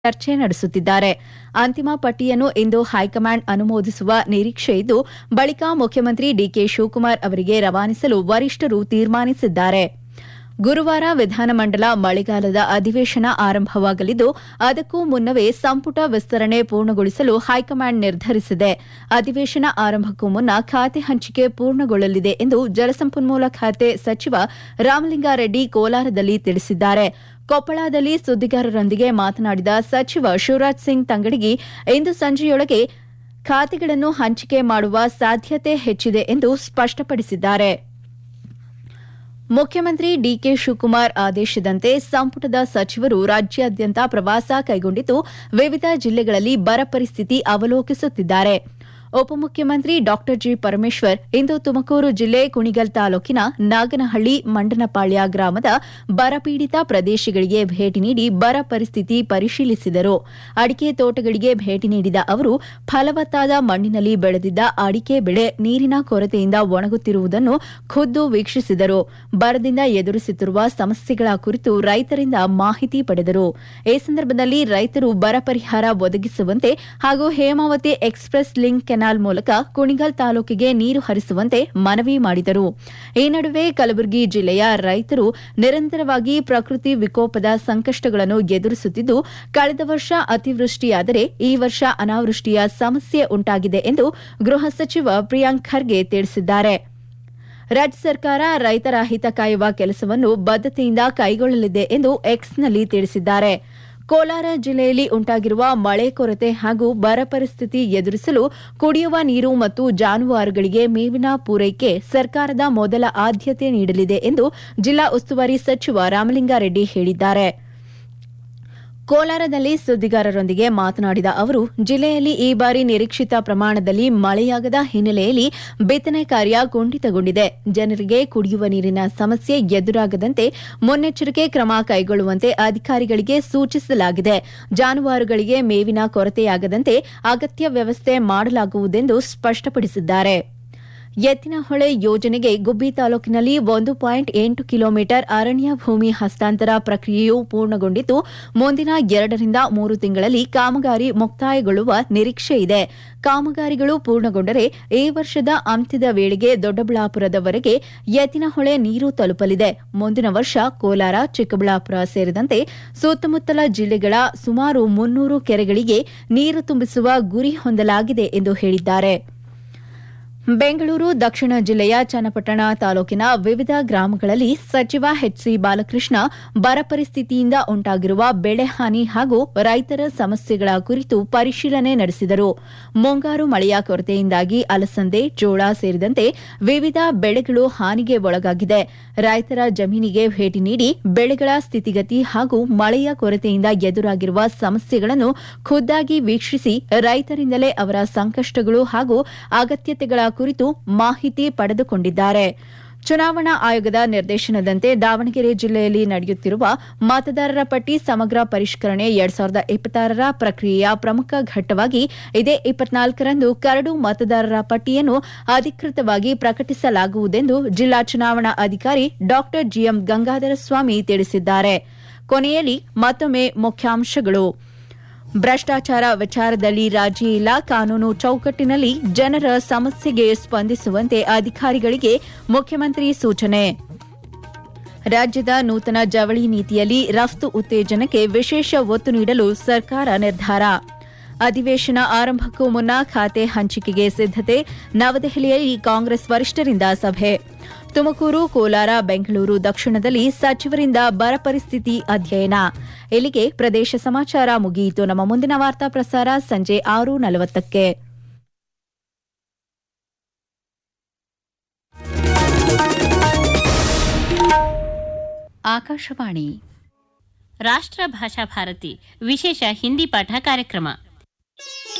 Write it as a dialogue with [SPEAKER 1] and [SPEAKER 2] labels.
[SPEAKER 1] ಚರ್ಚೆ ನಡೆಸುತ್ತಿದ್ದಾರೆ ಅಂತಿಮ ಪಟ್ಟಿಯನ್ನು ಇಂದು ಹೈಕಮಾಂಡ್ ಅನುಮೋದಿಸುವ ನಿರೀಕ್ಷೆ ಇದ್ದು ಬಳಿಕ ಮುಖ್ಯಮಂತ್ರಿ ಡಿಕೆ ಶಿವಕುಮಾರ್ ಅವರಿಗೆ ರವಾನಿಸಲು ವರಿಷ್ಠರು ತೀರ್ಮಾನಿಸಿದ್ದಾರೆ ಗುರುವಾರ ವಿಧಾನಮಂಡಲ ಮಳೆಗಾಲದ ಅಧಿವೇಶನ ಆರಂಭವಾಗಲಿದ್ದು ಅದಕ್ಕೂ ಮುನ್ನವೇ ಸಂಪುಟ ವಿಸ್ತರಣೆ ಪೂರ್ಣಗೊಳಿಸಲು ಹೈಕಮಾಂಡ್ ನಿರ್ಧರಿಸಿದೆ ಅಧಿವೇಶನ ಆರಂಭಕ್ಕೂ ಮುನ್ನ ಖಾತೆ ಹಂಚಿಕೆ ಪೂರ್ಣಗೊಳ್ಳಲಿದೆ ಎಂದು ಜಲಸಂಪನ್ಮೂಲ ಖಾತೆ ಸಚಿವ ರಾಮಲಿಂಗಾರೆಡ್ಡಿ ಕೋಲಾರದಲ್ಲಿ ತಿಳಿಸಿದ್ದಾರೆ ಕೊಪ್ಪಳದಲ್ಲಿ ಸುದ್ದಿಗಾರರೊಂದಿಗೆ ಮಾತನಾಡಿದ ಸಚಿವ ಶಿವರಾಜ್ ಸಿಂಗ್ ತಂಗಡಗಿ ಇಂದು ಸಂಜೆಯೊಳಗೆ ಖಾತೆಗಳನ್ನು ಹಂಚಿಕೆ ಮಾಡುವ ಸಾಧ್ಯತೆ ಹೆಚ್ಚಿದೆ ಎಂದು ಸ್ಪಷ್ಟಪಡಿಸಿದ್ದಾರೆ ಮುಖ್ಯಮಂತ್ರಿ ಡಿಕೆ ಶಿವಕುಮಾರ್ ಆದೇಶದಂತೆ ಸಂಪುಟದ ಸಚಿವರು ರಾಜ್ಯಾದ್ಯಂತ ಪ್ರವಾಸ ಕೈಗೊಂಡಿದ್ದು ವಿವಿಧ ಜಿಲ್ಲೆಗಳಲ್ಲಿ ಬರ ಪರಿಸ್ಥಿತಿ ಅವಲೋಕಿಸುತ್ತಿದ್ದಾರೆ ಉಪಮುಖ್ಯಮಂತ್ರಿ ಡಾ ಜಿ ಪರಮೇಶ್ವರ್ ಇಂದು ತುಮಕೂರು ಜಿಲ್ಲೆ ಕುಣಿಗಲ್ ತಾಲೂಕಿನ ನಾಗನಹಳ್ಳಿ ಮಂಡನಪಾಳ್ಯ ಗ್ರಾಮದ ಬರಪೀಡಿತ ಪ್ರದೇಶಗಳಿಗೆ ಭೇಟಿ ನೀಡಿ ಬರ ಪರಿಸ್ಥಿತಿ ಪರಿಶೀಲಿಸಿದರು ಅಡಿಕೆ ತೋಟಗಳಿಗೆ ಭೇಟಿ ನೀಡಿದ ಅವರು ಫಲವತ್ತಾದ ಮಣ್ಣಿನಲ್ಲಿ ಬೆಳೆದಿದ್ದ ಅಡಿಕೆ ಬೆಳೆ ನೀರಿನ ಕೊರತೆಯಿಂದ ಒಣಗುತ್ತಿರುವುದನ್ನು ಖುದ್ದು ವೀಕ್ಷಿಸಿದರು ಬರದಿಂದ ಎದುರಿಸುತ್ತಿರುವ ಸಮಸ್ಯೆಗಳ ಕುರಿತು ರೈತರಿಂದ ಮಾಹಿತಿ ಪಡೆದರು ಈ ಸಂದರ್ಭದಲ್ಲಿ ರೈತರು ಬರ ಪರಿಹಾರ ಒದಗಿಸುವಂತೆ ಹಾಗೂ ಹೇಮಾವತಿ ಎಕ್ಸ್ಪ್ರೆಸ್ ಲಿಂಕ್ ಕೆನಾಲ್ ಮೂಲಕ ಕುಣಿಗಲ್ ತಾಲೂಕಿಗೆ ನೀರು ಹರಿಸುವಂತೆ ಮನವಿ ಮಾಡಿದರು ಈ ನಡುವೆ ಕಲಬುರಗಿ ಜಿಲ್ಲೆಯ ರೈತರು ನಿರಂತರವಾಗಿ ಪ್ರಕೃತಿ ವಿಕೋಪದ ಸಂಕಷ್ಟಗಳನ್ನು ಎದುರಿಸುತ್ತಿದ್ದು ಕಳೆದ ವರ್ಷ ಅತಿವೃಷ್ಟಿಯಾದರೆ ಈ ವರ್ಷ ಅನಾವೃಷ್ಟಿಯ ಸಮಸ್ಯೆ ಉಂಟಾಗಿದೆ ಎಂದು ಗೃಹ ಸಚಿವ ಪ್ರಿಯಾಂಕ್ ಖರ್ಗೆ ತಿಳಿಸಿದ್ದಾರೆ ರಾಜ್ಯ ಸರ್ಕಾರ ರೈತರ ಹಿತ ಕಾಯುವ ಕೆಲಸವನ್ನು ಬದ್ಧತೆಯಿಂದ ಕೈಗೊಳ್ಳಲಿದೆ ಎಂದು ಎಕ್ಸ್ನಲ್ಲಿ ತಿಳಿಸಿದ್ದಾರೆ ಕೋಲಾರ ಜಿಲ್ಲೆಯಲ್ಲಿ ಉಂಟಾಗಿರುವ ಮಳೆ ಕೊರತೆ ಹಾಗೂ ಬರ ಪರಿಸ್ಥಿತಿ ಎದುರಿಸಲು ಕುಡಿಯುವ ನೀರು ಮತ್ತು ಜಾನುವಾರುಗಳಿಗೆ ಮೇವಿನ ಪೂರೈಕೆ ಸರ್ಕಾರದ ಮೊದಲ ಆದ್ಯತೆ ನೀಡಲಿದೆ ಎಂದು ಜಿಲ್ಲಾ ಉಸ್ತುವಾರಿ ಸಚಿವ ರಾಮಲಿಂಗಾರೆಡ್ಡಿ ಹೇಳಿದ್ದಾರೆ ಕೋಲಾರದಲ್ಲಿ ಸುದ್ದಿಗಾರರೊಂದಿಗೆ ಮಾತನಾಡಿದ ಅವರು ಜಿಲ್ಲೆಯಲ್ಲಿ ಈ ಬಾರಿ ನಿರೀಕ್ಷಿತ ಪ್ರಮಾಣದಲ್ಲಿ ಮಳೆಯಾಗದ ಹಿನ್ನೆಲೆಯಲ್ಲಿ ಬಿತ್ತನೆ ಕಾರ್ಯ ಕುಂಠಿತಗೊಂಡಿದೆ ಜನರಿಗೆ ಕುಡಿಯುವ ನೀರಿನ ಸಮಸ್ಯೆ ಎದುರಾಗದಂತೆ ಮುನ್ನೆಚ್ಚರಿಕೆ ಕ್ರಮ ಕೈಗೊಳ್ಳುವಂತೆ ಅಧಿಕಾರಿಗಳಿಗೆ ಸೂಚಿಸಲಾಗಿದೆ ಜಾನುವಾರುಗಳಿಗೆ ಮೇವಿನ ಕೊರತೆಯಾಗದಂತೆ ಅಗತ್ಯ ವ್ಯವಸ್ಥೆ ಮಾಡಲಾಗುವುದೆಂದು ಸ್ಪಷ್ಟಪಡಿಸಿದ್ದಾರೆ ಎತ್ತಿನಹೊಳೆ ಯೋಜನೆಗೆ ಗುಬ್ಬಿ ತಾಲೂಕಿನಲ್ಲಿ ಒಂದು ಪಾಯಿಂಟ್ ಎಂಟು ಕಿಲೋಮೀಟರ್ ಅರಣ್ಯ ಭೂಮಿ ಹಸ್ತಾಂತರ ಪ್ರಕ್ರಿಯೆಯು ಪೂರ್ಣಗೊಂಡಿದ್ದು ಮುಂದಿನ ಎರಡರಿಂದ ಮೂರು ತಿಂಗಳಲ್ಲಿ ಕಾಮಗಾರಿ ಮುಕ್ತಾಯಗೊಳ್ಳುವ ನಿರೀಕ್ಷೆ ಇದೆ ಕಾಮಗಾರಿಗಳು ಪೂರ್ಣಗೊಂಡರೆ ಈ ವರ್ಷದ ಅಂತ್ಯದ ವೇಳೆಗೆ ದೊಡ್ಡಬಳ್ಳಾಪುರದವರೆಗೆ ಎತ್ತಿನಹೊಳೆ ನೀರು ತಲುಪಲಿದೆ ಮುಂದಿನ ವರ್ಷ ಕೋಲಾರ ಚಿಕ್ಕಬಳ್ಳಾಪುರ ಸೇರಿದಂತೆ ಸುತ್ತಮುತ್ತಲ ಜಿಲ್ಲೆಗಳ ಸುಮಾರು ಮುನ್ನೂರು ಕೆರೆಗಳಿಗೆ ನೀರು ತುಂಬಿಸುವ ಗುರಿ ಹೊಂದಲಾಗಿದೆ ಎಂದು ಹೇಳಿದ್ದಾರೆ ಬೆಂಗಳೂರು ದಕ್ಷಿಣ ಜಿಲ್ಲೆಯ ಚನ್ನಪಟ್ಟಣ ತಾಲೂಕಿನ ವಿವಿಧ ಗ್ರಾಮಗಳಲ್ಲಿ ಸಚಿವ ಎಚ್ಸಿ ಬಾಲಕೃಷ್ಣ ಬರ ಪರಿಸ್ಥಿತಿಯಿಂದ ಉಂಟಾಗಿರುವ ಬೆಳೆ ಹಾನಿ ಹಾಗೂ ರೈತರ ಸಮಸ್ಯೆಗಳ ಕುರಿತು ಪರಿಶೀಲನೆ ನಡೆಸಿದರು ಮುಂಗಾರು ಮಳೆಯ ಕೊರತೆಯಿಂದಾಗಿ ಅಲಸಂದೆ ಜೋಳ ಸೇರಿದಂತೆ ವಿವಿಧ ಬೆಳೆಗಳು ಹಾನಿಗೆ ಒಳಗಾಗಿದೆ ರೈತರ ಜಮೀನಿಗೆ ಭೇಟಿ ನೀಡಿ ಬೆಳೆಗಳ ಸ್ಥಿತಿಗತಿ ಹಾಗೂ ಮಳೆಯ ಕೊರತೆಯಿಂದ ಎದುರಾಗಿರುವ ಸಮಸ್ಯೆಗಳನ್ನು ಖುದ್ದಾಗಿ ವೀಕ್ಷಿಸಿ ರೈತರಿಂದಲೇ ಅವರ ಸಂಕಷ್ಟಗಳು ಹಾಗೂ ಅಗತ್ಯತೆಗಳ ಕುರಿತು ಮಾಹಿತಿ ಪಡೆದುಕೊಂಡಿದ್ದಾರೆ ಚುನಾವಣಾ ಆಯೋಗದ ನಿರ್ದೇಶನದಂತೆ ದಾವಣಗೆರೆ ಜಿಲ್ಲೆಯಲ್ಲಿ ನಡೆಯುತ್ತಿರುವ ಮತದಾರರ ಪಟ್ಟಿ ಸಮಗ್ರ ಪರಿಷ್ಕರಣೆ ಎರಡ್ ಸಾವಿರದ ಇಪ್ಪತ್ತಾರರ ಪ್ರಕ್ರಿಯೆಯ ಪ್ರಮುಖ ಘಟ್ಟವಾಗಿ ಇದೇ ಇಪ್ಪತ್ನಾಲ್ಕರಂದು ಕರಡು ಮತದಾರರ ಪಟ್ಟಿಯನ್ನು ಅಧಿಕೃತವಾಗಿ ಪ್ರಕಟಿಸಲಾಗುವುದೆಂದು ಜಿಲ್ಲಾ ಚುನಾವಣಾ ಅಧಿಕಾರಿ ಡಾ ಜಿಎಂ ಗಂಗಾಧರ ಸ್ವಾಮಿ ತಿಳಿಸಿದ್ದಾರೆ ಕೊನೆಯಲ್ಲಿ ಮತ್ತೊಮ್ಮೆ ಮುಖ್ಯಾಂಶಗಳು ಭ್ರಷ್ಟಾಚಾರ ವಿಚಾರದಲ್ಲಿ ರಾಜಿ ಇಲ್ಲ ಕಾನೂನು ಚೌಕಟ್ಟಿನಲ್ಲಿ ಜನರ ಸಮಸ್ಯೆಗೆ ಸ್ಪಂದಿಸುವಂತೆ ಅಧಿಕಾರಿಗಳಿಗೆ ಮುಖ್ಯಮಂತ್ರಿ ಸೂಚನೆ ರಾಜ್ಯದ ನೂತನ ಜವಳಿ ನೀತಿಯಲ್ಲಿ ರಫ್ತು ಉತ್ತೇಜನಕ್ಕೆ ವಿಶೇಷ ಒತ್ತು ನೀಡಲು ಸರ್ಕಾರ ನಿರ್ಧಾರ ಅಧಿವೇಶನ ಆರಂಭಕ್ಕೂ ಮುನ್ನ ಖಾತೆ ಹಂಚಿಕೆಗೆ ಸಿದ್ದತೆ ನವದೆಹಲಿಯಲ್ಲಿ ಕಾಂಗ್ರೆಸ್ ವರಿಷ್ಠರಿಂದ ಸಭೆ ತುಮಕೂರು ಕೋಲಾರ ಬೆಂಗಳೂರು ದಕ್ಷಿಣದಲ್ಲಿ ಸಚಿವರಿಂದ ಬರ ಪರಿಸ್ಥಿತಿ ಅಧ್ಯಯನ ಇಲ್ಲಿಗೆ ಪ್ರದೇಶ ಸಮಾಚಾರ ಮುಗಿಯಿತು ನಮ್ಮ ಮುಂದಿನ ವಾರ್ತಾ ಪ್ರಸಾರ ಸಂಜೆ ಆರು ನಲವತ್ತಕ್ಕೆ
[SPEAKER 2] ಆಕಾಶವಾಣಿ ರಾಷ್ಟ್ರ ಭಾಷಾ ಭಾರತಿ ವಿಶೇಷ ಹಿಂದಿ ಪಾಠ ಕಾರ್ಯಕ್ರಮ